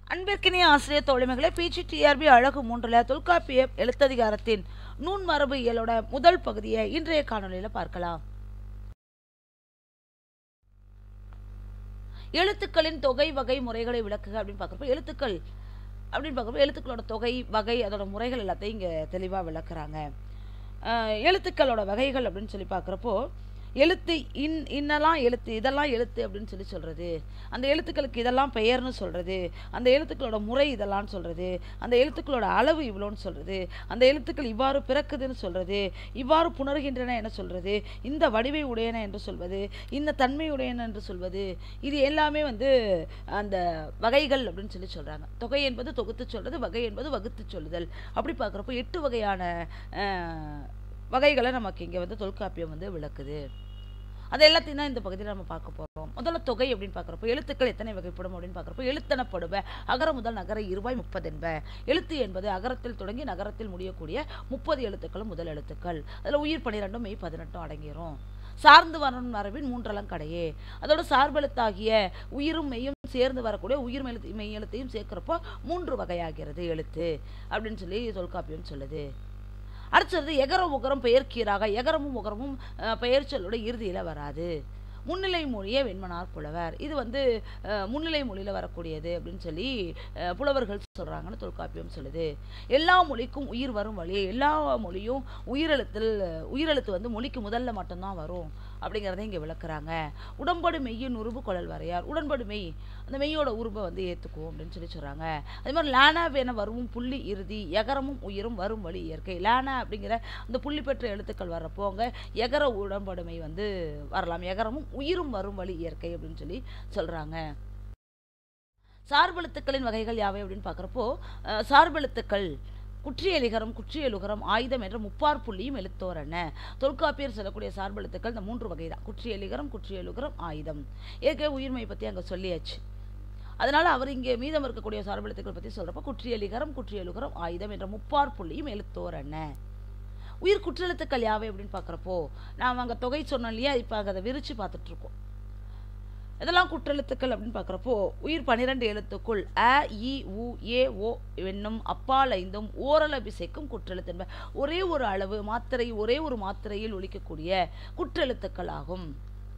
அன்பிற்கினிய ஆசிரியர் தோழமைகளை PG TRP அழகு மூன்றில் தொல்காப்பிய எழுத்ததிகாரத்தின் நூன் மரபு இயலோட முதல் பகுதியை இன்றைய காணொளியில பார்க்கலாம் எழுத்துக்களின் தொகை வகை முறைகளை விளக்குக அப்படின்னு பார்க்குறப்ப எழுத்துக்கள் அப்படின்னு பார்க்குறப்ப எழுத்துக்களோட தொகை வகை அதோட முறைகள் எல்லாத்தையும் இங்கே தெளிவாக விளக்குறாங்க அஹ் எழுத்துக்களோட வகைகள் அப்படின்னு சொல்லி பார்க்குறப்போ எழுத்து இன் இன்னெல்லாம் எழுத்து இதெல்லாம் எழுத்து அப்படின்னு சொல்லி சொல்கிறது அந்த எழுத்துக்களுக்கு இதெல்லாம் பெயர்னு சொல்கிறது அந்த எழுத்துக்களோட முறை இதெல்லாம் சொல்கிறது அந்த எழுத்துக்களோட அளவு இவ்வளோன்னு சொல்கிறது அந்த எழுத்துக்கள் இவ்வாறு பிறக்குதுன்னு சொல்கிறது இவ்வாறு புணர்கின்றன என சொல்கிறது இந்த வடிவை உடையன என்று சொல்வது இந்த தன்மை உடையன என்று சொல்வது இது எல்லாமே வந்து அந்த வகைகள் அப்படின்னு சொல்லி சொல்கிறாங்க தொகை என்பது தொகுத்து சொல்கிறது வகை என்பது வகுத்து சொல்லுதல் அப்படி பார்க்குறப்போ எட்டு வகையான அஹ், வகைகளை நமக்கு இங்கே வந்து தொல்காப்பியம் வந்து விளக்குது அது எல்லாத்தையும் தான் இந்த பகுதியில் நம்ம பார்க்க போகிறோம் முதல்ல தொகை அப்படின்னு பார்க்குறப்போ எழுத்துக்கள் எத்தனை வகைப்படும் அப்படின்னு பார்க்குறப்போ எழுத்தனப்படுவ அகர முதல் நகர இருபாய் முப்பது என்ப எழுத்து என்பது அகரத்தில் தொடங்கி நகரத்தில் முடியக்கூடிய முப்பது எழுத்துக்களும் முதல் எழுத்துக்கள் அதில் உயிர் பன்னிரெண்டும் மெய் பதினெட்டும் அடங்கிரும் சார்ந்து வரும் மரபின் மூன்றெல்லாம் கடையே அதோட சார்பெழுத்தாகிய உயிரும் மெய்யும் சேர்ந்து வரக்கூடிய உயிர் மெழுத்து மெய் எழுத்தையும் சேர்க்கிறப்போ மூன்று வகையாகிறது எழுத்து அப்படின்னு சொல்லி தொல்காப்பியம் சொல்லுது அடுத்தது எகரம் உகரம் பெயர்க்கீராக எகரமும் உகரமும் அஹ், பெயர் சொல்லோட இறுதியில் வராது முன்னிலை மொழியே வெண்மனார் புலவர் இது வந்து அஹ், முன்னிலை மொழியில் வரக்கூடியது அப்படின்னு சொல்லி அஹ், புலவர்கள் சொல்கிறாங்கன்னு தொல்காப்பியம் சொல்லுது எல்லா மொழிக்கும் உயிர் வரும் வழி எல்லா மொழியும் உயிரெழுத்தில் உயிரெழுத்து வந்து மொழிக்கு முதல்ல மட்டும்தான் வரும் அப்படிங்கிறத இங்கே விளக்குறாங்க உடம்படு மெய்யின் உருவு குழல் வரையார் உடன்படு மெய் அந்த மெய்யோட உருவை வந்து ஏற்றுக்குவோம் அப்படின்னு சொல்லி சொல்கிறாங்க அதே மாதிரி லேனா வேன வருவும் புள்ளி இறுதி எகரமும் உயிரும் வரும் வழி இயற்கை லேனா அப்படிங்கிற அந்த புள்ளி பெற்ற எழுத்துக்கள் வர்றப்போ அங்கே எகர உடம்படுமை வந்து வரலாம் எகரமும் உயிரும் வரும் வழி இயற்கை அப்படின்னு சொல்லி சொல்கிறாங்க சார்பெழுத்துக்களின் வகைகள் யாவை அப்படின்னு பார்க்குறப்போ அஹ், சார்பெழுத்துக்கள் குற்றியலிகரம் குற்றியலுகரம் ஆயுதம் என்ற முப்பார் புள்ளியும் எழுத்தோரன தொல்காப்பியர் சொல்லக்கூடிய சார்பெழுத்துக்கள் இந்த மூன்று வகை தான் குற்றியலிகரம் குற்றியலுகரம் ஆயுதம் ஏற்கனவே உயிர்மையை பற்றி அங்கே சொல்லியாச்சு அதனால அவர் இங்கே மீதம் இருக்கக்கூடிய சார்பெழுத்துக்கள் பற்றி சொல்றப்ப குற்றியலிகரம் குற்றியலுகரம் ஆயுதம் என்ற முப்பார் புள்ளியும் எழுத்தோரன உயிர் குற்றெழுத்துக்கள் யாவை அப்படின்னு பார்க்குறப்போ நாம் அங்கே தொகை சொன்னோம் இல்லையா இப்போ அங்கே அதை விரிச்சு பார்த்துட்டு இருக்கோம் இதெல்லாம் குற்றெழுத்துக்கள் அப்படின்னு பார்க்குறப்போ உயிர் பன்னிரெண்டு எழுத்துக்குள் அ இ உ ஏ ஓ என்னும் அப்பால் ஐந்தும் ஓரல் அபிசைக்கும் குற்றெழுத்து என்ப ஒரே ஒரு அளவு மாத்திரை ஒரே ஒரு மாத்திரையில் ஒலிக்கக்கூடிய குற்றெழுத்துக்கள் ஆகும்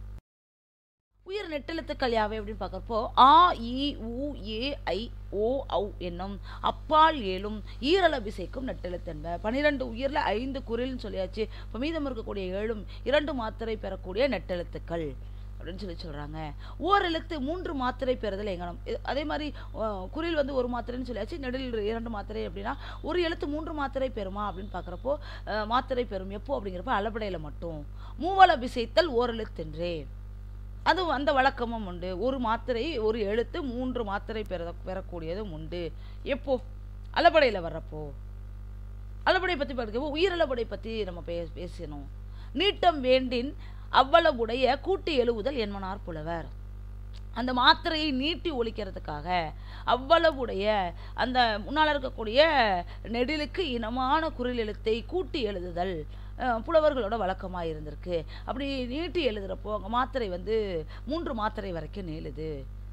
உயிர் நெட்டெழுத்துக்கள் யாவை அப்படின்னு பார்க்குறப்போ ஆ இ உ ஏ ஐ ஓ ஔ என்னும் அப்பால் ஏழும் ஈரல் அபிசைக்கும் நெட்டெழுத்து என்ப பன்னிரெண்டு உயிரில் ஐந்து குரில்னு சொல்லியாச்சு இப்போ மீதம் இருக்கக்கூடிய ஏழும் இரண்டு மாத்திரை பெறக்கூடிய நெட்டெழுத்துக்கள் அப்படின்னு சொல்லி சொல்கிறாங்க ஓரெழுத்து மூன்று மாத்திரை பெறுதல் எங்கனம் இது- அதே மாதிரி அஹ், குறில் வந்து ஒரு மாத்திரைன்னு சொல்லியாச்சு நெடில் இரண்டு மாத்திரை அப்படின்னா ஒரு எழுத்து மூன்று மாத்திரை பெறுமா அப்படின்னு பார்க்குறப்போ மாத்திரை பெறும் எப்போ அப்படிங்கிறப்ப அளபடையில் மட்டும் மூவல விசைத்தல் ஓரெழுத்தென்றே அது அந்த வழக்கமும் உண்டு ஒரு மாத்திரை ஒரு எழுத்து மூன்று மாத்திரை பெற பெறக்கூடியதும் உண்டு எப்போ அளபடையில் வர்றப்போ அளபடை பற்றி பார்க்கிறப்போ உயிரளபடை பற்றி நம்ம பே பேசணும் நீட்டம் வேண்டின் அவ்வளவுடைய கூட்டி எழுவுதல் என்மனார் புலவர் அந்த மாத்திரையை நீட்டி ஒழிக்கிறதுக்காக அவ்வளவுடைய அந்த முன்னால் இருக்கக்கூடிய நெடிலுக்கு இனமான குரில் எழுத்தை கூட்டி எழுதுதல் அஹ், புலவர்களோட வழக்கமாக இருந்திருக்கு அப்படி நீட்டி எழுதுறப்போ அங்கே மாத்திரை வந்து மூன்று மாத்திரை வரைக்கும் நீளுது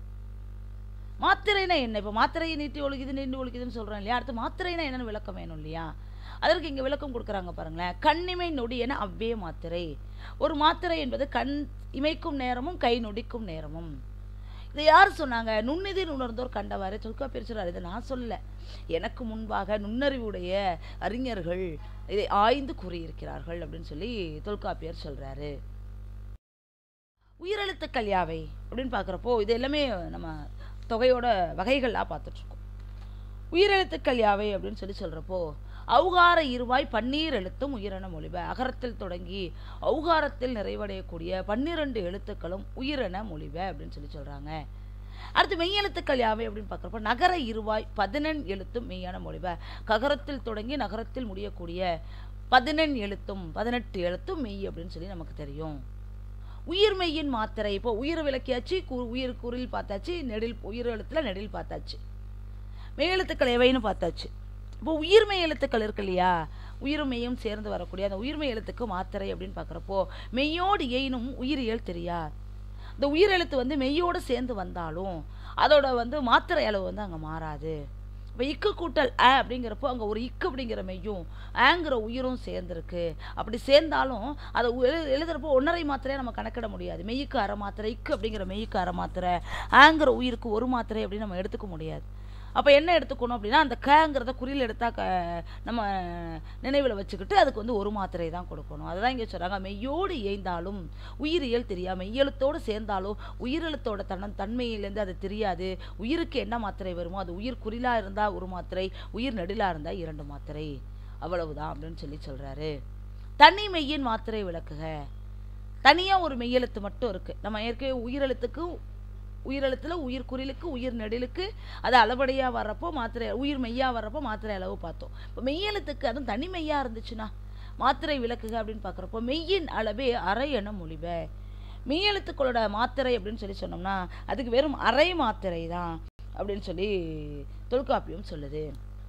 மாத்திரைனா என்ன இப்போ மாத்திரையை நீட்டி ஒழுகுது நீண்டு ஒழுகுதுன்னு சொல்கிறோம் இல்லையா அடுத்து மாத்திரைனா என்னன்னு விளக்கம் வேணும் இல்லையா அதற்கு இங்கே விளக்கம் கொடுக்குறாங்க பாருங்களேன் கண்ணிமை நொடி என அவ்வே மாத்திரை ஒரு மாத்திரை என்பது கண் இமைக்கும் நேரமும் கை நொடிக்கும் நேரமும் இதை யார் சொன்னாங்க நுண்ணிதிர் உணர்ந்தோர் கண்டவாறு தொல்காப்பியர் சொல்றாரு இதை நான் சொல்லல எனக்கு முன்பாக நுண்ணறிவுடைய அறிஞர்கள் இதை ஆய்ந்து கூறியிருக்கிறார்கள் அப்படின்னு சொல்லி தொல்காப்பியர் சொல்றாரு உயிரெழுத்துக்கள் யாவை அப்படின்னு பார்க்குறப்போ இது எல்லாமே நம்ம தொகையோட வகைகளாக பார்த்துட்ருக்கோம் உயிரெழுத்துக்கள் யாவை அப்படின்னு சொல்லி சொல்கிறப்போ ஔகார இருவாய் பன்னீர் எழுத்தும் உயிரென மொழிப அகரத்தில் தொடங்கி ஔகாரத்தில் நிறைவடையக்கூடிய பன்னிரண்டு எழுத்துக்களும் உயிரென மொழிப அப்படின்னு சொல்லி சொல்கிறாங்க அடுத்து மெய்யெழுத்துக்கள் யாவை அப்படின்னு பார்க்குறப்போ நகர இருவாய் பதினெண் எழுத்தும் மெய்யான மொழிப ககரத்தில் தொடங்கி நகரத்தில் முடியக்கூடிய பதினெண் எழுத்தும் பதினெட்டு எழுத்தும் மெய் அப்படின்னு சொல்லி நமக்கு தெரியும் உயிர் மெய்யின் மாத்திரை இப்போ உயிர் விளக்கியாச்சு கு- உயிர் குரில் பார்த்தாச்சு நெடில் உயிர் எழுத்துல நெடில் பார்த்தாச்சு மெய்யெழுத்துக்கள் எவைன்னு பார்த்தாச்சு இப்போ உயிர்மெய் எழுத்துக்கள் இருக்கு இல்லையா உயிரும் மெய்யும் சேர்ந்து வரக்கூடிய அந்த உயிர்மெய் எழுத்துக்கு மாத்திரை அப்படின்னு பார்க்குறப்போ மெய்யோடு எயினும் உயிரியல் தெரியார் இந்த உயிரெழுத்து வந்து மெய்யோடு சேர்ந்து வந்தாலும் அதோட வந்து மாத்திரை அளவு வந்து அங்கே மாறாது இப்போ இக்கு கூட்டல் அ அப்படிங்கிறப்போ அங்கே ஒரு இக்கு அப்படிங்கிற மெய்யும் ஆங்கிற உயிரும் சேர்ந்துருக்கு அப்படி சேர்ந்தாலும் அதை உ- எழு எழுதுறப்போ ஒன்றரை மாத்திரையாக நம்ம கணக்கிட முடியாது மெய்யுக்கு அரை மாத்திரை இக்கு அப்படிங்கிற மெய்யுக்கு அரை மாத்திரை ஆங்கிற உயிருக்கு ஒரு மாத்திரை அப்படின்னு நம்ம எடுத்துக்க முடியாது அப்போ என்ன எடுத்துக்கணும் அப்படின்னா அந்த கேங்கிறத குறியில் எடுத்தா க நம்ம நினைவில் வச்சுக்கிட்டு அதுக்கு வந்து ஒரு மாத்திரை தான் கொடுக்கணும் அதுதான் இங்கே சொல்கிறாங்க மெய்யோடு இயைந்தாலும் உயிரியல் தெரியாது மெய்யெழுத்தோடு சேர்ந்தாலும் உயிரெழுத்தோட தன்ன தன்மையிலேருந்து அது தெரியாது உயிருக்கு என்ன மாத்திரை வருமோ அது உயிர் குறிலாக இருந்தால் ஒரு மாத்திரை உயிர் நெடிலாக இருந்தால் இரண்டு மாத்திரை அவ்வளவுதான் அப்படின்னு சொல்லி சொல்கிறாரு தனி மெய்யின் மாத்திரை விளக்குக தனியாக ஒரு மெய்யெழுத்து மட்டும் இருக்குது நம்ம ஏற்கனவே உயிரெழுத்துக்கு உயிரெழுத்தில் உயிர் குறிலுக்கு உயிர் நெடிலுக்கு அது அளவடையாக வர்றப்போ மாத்திரை உயிர் மெய்யா வர்றப்போ மாத்திரை அளவு பார்த்தோம் இப்போ மெய்யெழுத்துக்கு அதுவும் தனி மெய்யா இருந்துச்சுன்னா மாத்திரை விளக்குக அப்படின்னு பார்க்குறப்போ மெய்யின் அளவே அரை என மொழிப மெய்யெழுத்துக்களோட மாத்திரை அப்படின்னு சொல்லி சொன்னோம்னா அதுக்கு வெறும் அரை மாத்திரை தான் அப்படின்னு சொல்லி தொல்காப்பியம் சொல்லுது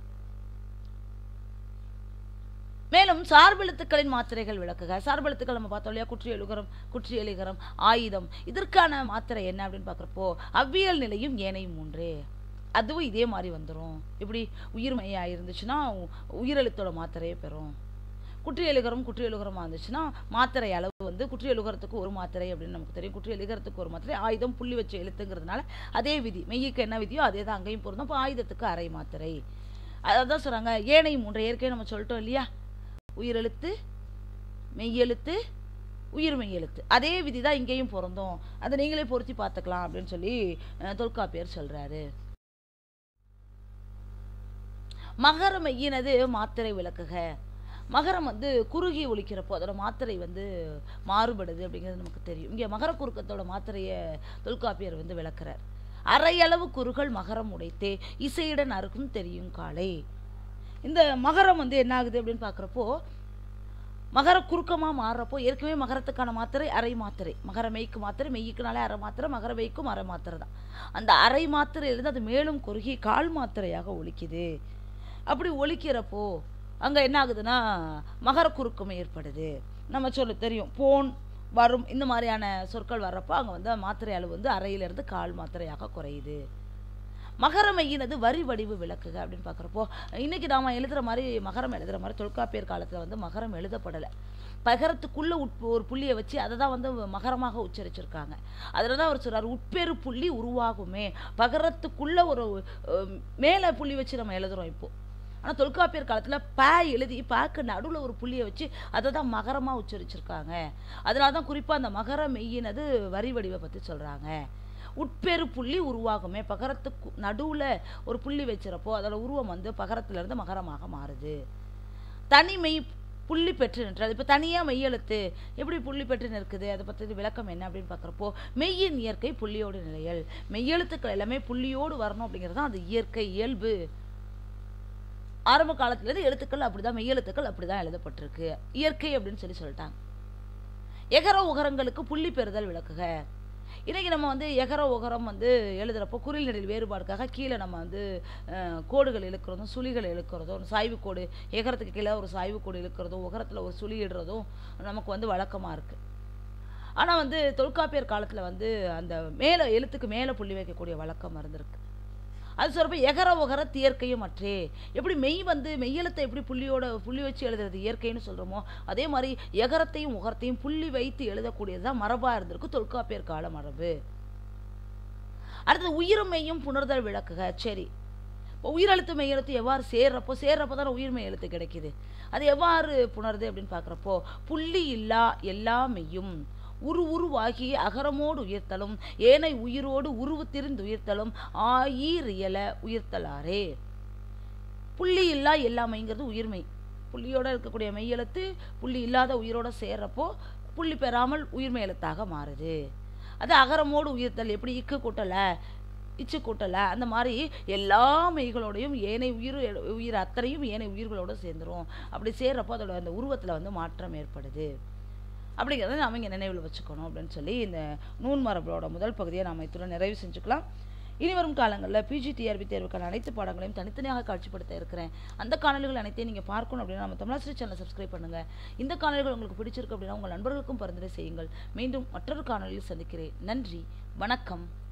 மேலும் சார்பெழுத்துக்களின் மாத்திரைகள் விளக்குக சார்பெழுத்துக்கள் நம்ம பார்த்தோம் இல்லையா குற்றி எழுகரம் குற்றி எழுகரம் ஆயுதம் இதற்கான மாத்திரை என்ன அப்படின்னு பார்க்குறப்போ அவ்வியல் நிலையும் ஏனையும் மூன்று அதுவும் இதே மாதிரி வந்துடும் இப்படி உயிர் மையா இருந்துச்சுன்னா உ- உயிரெழுத்தோட மாத்திரையை பெறும் குற்றி எழுகரம் குற்றி எழுகரமாக இருந்துச்சுன்னா மாத்திரை அளவு வந்து குற்றி எழுகரத்துக்கு ஒரு மாத்திரை அப்படின்னு நமக்கு தெரியும் குற்றி எழுகரத்துக்கு ஒரு மாத்திரை ஆயுதம் புள்ளி வச்சு எழுத்துங்கிறதுனால அதே விதி மெய்யுக்கு என்ன விதியோ அதே தான் அங்கேயும் பொருந்தும் அப்போ ஆயுதத்துக்கு அரை மாத்திரை அதான் சொல்கிறாங்க ஏனை மூன்று ஏற்கனவே நம்ம சொல்லிட்டோம் இல்லையா உயிரெழுத்து மெய்யெழுத்து உயிர் மெய்யெழுத்து அதே விதி தான் இங்கேயும் பொருந்தும் அதை நீங்களே பொருத்தி பார்த்துக்கலாம் அப்படின்னு சொல்லி அஹ், தொல்காப்பியர் சொல்றாரு மகர மெய்யினது மாத்திரை விளக்குக மகரம் வந்து குறுகி ஒலிக்கிறப்போ அதோட மாத்திரை வந்து மாறுபடுது அப்படிங்கிறது நமக்கு தெரியும் இங்கே மகர குறுக்கத்தோட மாத்திரையை தொல்காப்பியர் வந்து விளக்குறார் அரையளவு குறுகள் மகரம் உடைத்தே இசையுடன் அறுக்கும் தெரியும் காலை இந்த மகரம் வந்து என்ன ஆகுது அப்படின்னு பார்க்குறப்போ மகர குறுக்கமாக மாறுறப்போ ஏற்கனவே மகரத்துக்கான மாத்திரை அரை மாத்திரை மகர மெய்க்கு மாத்திரை மெய்க்குனாலே அரை மாத்திரை மகர மெய்க்கும் அரை மாத்திரை தான் அந்த அரை மாத்திரையிலிருந்து அது மேலும் குறுகி கால் மாத்திரையாக ஒலிக்குது அப்படி ஒலிக்கிறப்போ அங்கே என்ன ஆகுதுன்னா மகர குறுக்கம் ஏற்படுது நம்ம சொல்ல தெரியும் போன் வரும் இந்த மாதிரியான சொற்கள் வர்றப்போ அங்கே வந்து மாத்திரை அளவு வந்து அறையிலிருந்து கால் மாத்திரையாக குறையுது மகரம் மையினது வரி வடிவு விளக்குக அப்படின்னு பார்க்குறப்போ இன்னைக்கு நாம எழுதுற மாதிரி மகரம் எழுதுற மாதிரி தொல்காப்பியர் காலத்தில் வந்து மகரம் எழுதப்படலை பகரத்துக்குள்ள உட் ஒரு புள்ளியை வச்சு அதை தான் வந்து மகரமாக உச்சரிச்சிருக்காங்க அதில் தான் அவர் சொல்றாரு உட்பெரு புள்ளி உருவாகுமே பகரத்துக்குள்ள ஒரு அஹ், மேலே புள்ளி வச்சு நம்ம எழுதுறோம் இப்போ ஆனால் தொல்காப்பியர் காலத்தில் ப எழுதி பாக்கு நடுவில் ஒரு புள்ளியை வச்சு அதை தான் மகரமாக உச்சரிச்சிருக்காங்க அதனால தான் குறிப்பாக அந்த மகர மெய்யினது வரி வடிவை பற்றி சொல்கிறாங்க உட்பெரு புள்ளி உருவாகுமே பகரத்துக்கு நடுவில் ஒரு புள்ளி வச்சிருப்போ அதோட உருவம் வந்து பகரத்திலிருந்து மகரமாக மாறுது தனிமை புள்ளி பெற்று நின்றது இப்போ தனியாக மெய்யெழுத்து எப்படி புள்ளி பெற்று நிற்குது அதை பற்றி விளக்கம் என்ன அப்படின்னு பார்க்குறப்போ மெய்யின் இயற்கை புள்ளியோடு நிலையல் மெய்யெழுத்துக்கள் எல்லாமே புள்ளியோடு வரணும் அப்படிங்கிறது தான் அது இயற்கை இயல்பு ஆரம்ப காலத்துலேருந்து எழுத்துக்கள் அப்படிதான் மெய்யெழுத்துக்கள் அப்படிதான் எழுதப்பட்டிருக்கு இயற்கை அப்படின்னு சொல்லி சொல்லிட்டாங்க எகர உகரங்களுக்கு புள்ளி பெறுதல் விளக்குக இன்னைக்கு நம்ம வந்து எகர உகரம் வந்து எழுதுறப்போ குறில் நெடில் வேறுபாடுக்காக கீழே நம்ம வந்து அஹ், கோடுகள் இழுக்கிறதும் சுழிகள் இழுக்கிறதும் சாய்வு கோடு எகரத்துக்கு கீழே ஒரு சாய்வு கோடு இழுக்கிறதும் உகரத்தில் ஒரு சுழி இடுறதும் நமக்கு வந்து வழக்கமாக இருக்குது ஆனால் வந்து தொல்காப்பியர் காலத்தில் வந்து அந்த மேலே எழுத்துக்கு மேலே புள்ளி வைக்கக்கூடிய வழக்கம் இருந்திருக்கு அது சொல்கிறப்ப எகர உகர இயற்கையும் அற்றே எப்படி மெய் வந்து மெய்யெழுத்தை எப்படி புள்ளியோட புள்ளி வச்சு எழுதுறது இயற்கைன்னு சொல்கிறோமோ அதே மாதிரி எகரத்தையும் உகரத்தையும் புள்ளி வைத்து எழுதக்கூடியது தான் மரபாக இருந்திருக்கு தொல்காப்பியர் கால மரபு அடுத்தது உயிரும் மெய்யும் புணர்தல் விளக்குக சரி இப்போ உயிரெழுத்து மெய்யெழுத்து எவ்வாறு சேர்றப்போ சேர்றப்போ தானே உயிர் மெய் எழுத்து கிடைக்குது அது எவ்வாறு புணருது அப்படின்னு பார்க்குறப்போ புள்ளி இல்லா எல்லா மெய்யும் உரு உருவாகி அகரமோடு உயிர்த்தலும் ஏனை உயிரோடு உருவு திரிந்து உயிர்த்தலும் ஆயீர் இயல உயிர்த்தலாரே புள்ளி இல்லா எல்லாமைங்கிறது உயிர்மை புள்ளியோட இருக்கக்கூடிய மெய்யெழுத்து புள்ளி இல்லாத உயிரோட சேர்றப்போ புள்ளி பெறாமல் உயிர்மை எழுத்தாக மாறுது அது அகரமோடு உயிர்த்தல் எப்படி இக்கு கூட்டலை இச்சு கூட்டலை அந்த மாதிரி எல்லா மெய்களோடையும் ஏனை உயிர் உயிர் அத்தனையும் ஏனை உயிர்களோட சேர்ந்துரும் அப்படி சேர்றப்போ அதோட அந்த உருவத்தில் வந்து மாற்றம் ஏற்படுது அப்படிங்கிறத நாம இங்கே நினைவில் வச்சுக்கணும் அப்படின்னு சொல்லி இந்த நூன் மரபுகளோட முதல் பகுதியை நாம் இத்துடன் நிறைவு செஞ்சுக்கலாம் இனி வரும் காலங்களில் பிஜிடிஆர்பி தேர்வுக்கான அனைத்து பாடங்களையும் தனித்தனியாக காட்சிப்படுத்த இருக்கிறேன் அந்த காணொலிகள் அனைத்தையும் நீங்கள் பார்க்கணும் அப்படின்னா நம்ம தமிழாசிரியர் சேனலை சப்ஸ்கிரைப் பண்ணுங்கள் இந்த காணொலிகள் உங்களுக்கு பிடிச்சிருக்கு அப்படின்னா உங்கள் நண்பர்களுக்கும் பரிந்துரை செய்யுங்கள் மீண்டும் மற்றொரு காணொலியில் சந்திக்கிறேன் நன்றி வணக்கம்